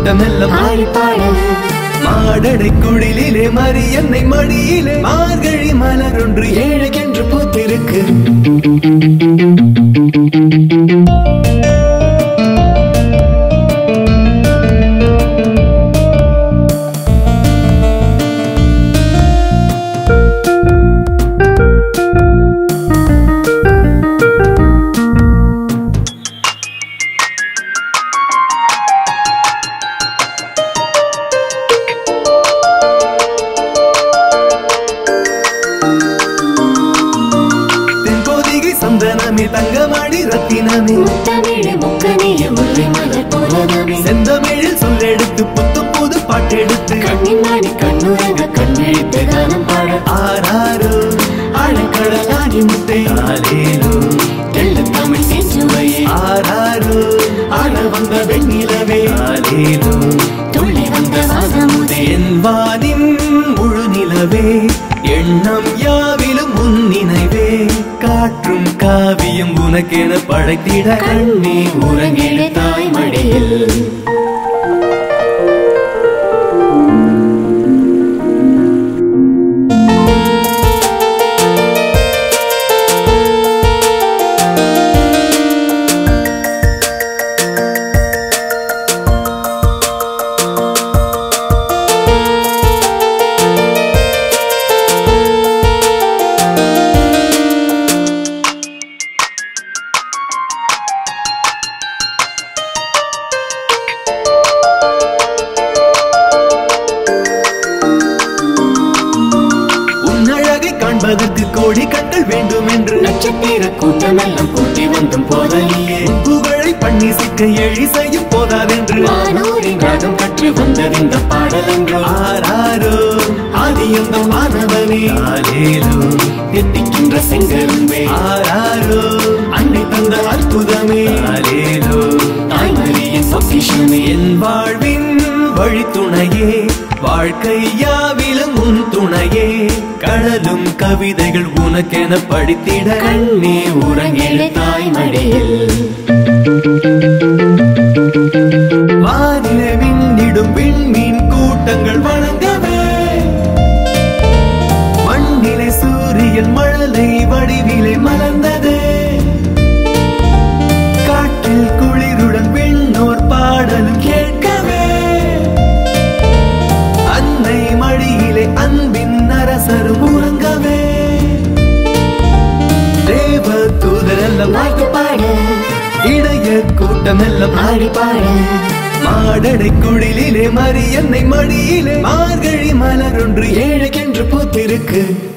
கூட்டமெல்லாம் ஆடி பாடு மாடடை குடிலிலே மரியன்னை மடியிலே மார்கழி மலர் ஒன்று ஏழைக்கென்று பூத்திருக்கு தென்போதிகை சந்தனமே தங்கமணி ரத்தினமே முத்தமிழ் முக்கனிய முல்லை மலர் போலவே செந்தமிழில் சொல்லெடுத்து புத்து புது பாட்டெடுத்து கண்ணின் நாடி கண்ணுறங்க கண்ணெழுத்து காலம் பாட ஆராரோ ஆழக்கடலாகி முத்தை ஆலேலோ தெள்ள தமிழ் சேச்சுவையே ஆராரோ ஆழ வந்த வெண்ணிலவே ஆலேலோ துள்ளி வந்த வாசமுதே என் வானின் முழு நிலவே எண்ணம் யாவிலும் உன் நினைவே காற்றும் காவியம் உனக்கென படைத்திட கண்ணே உறங்கிடு தாய் மடியில் உன் அழகை காண்பதற்கு கோடி கண்கள் வேண்டும் என்று நட்சத்திர கூட்டமெல்லாம் கூட்டி வந்தும் போதலியே உன் புகழை பண்ணி சிக்க எழி செய்யும் போதாதென்று வானோரின் ராகம் கற்று வந்தது இந்த பாடல் என்றோ ஆராரோ ஆதியந்த மாணவனே ஆலேலோ எத்திக்கின்ற செங்கரும்பே ஆராரோ அன்னை தந்த அற்புதமே ஆலேலோ தாய்மறியின் பொக்கிஷமே என் வாழ்வின் வழித்துணையே வாழ்க்கை யாவிலும் உன் துணையே கடலும் கவிதைகள் உனக்கென படித்திட கண்ணே உறங்கிடு தாய் மடியில் வானிலை மின்னிடும் விண்மீன் கூட்டங்கள் வணங்கவே மண்ணிலை சூரியன் மழலை வடிவிலை மலர்ந்ததே காற்றில் குளிருடன் விண்ணோர் பாடலும் கேட்கவே அன்னை மடியிலே அன்பின் அரசரும் உறங்கவே தேவ தூதரெல்லாம் வாழ்த்து பாடு இடைய கூட்டமெல்லாம் ஆடி பாடு மாடடை குடிலிலே மரியன்னை மடியிலே மார்கழி மலர் ஒன்று ஏழைக்கென்று பூத்திருக்கு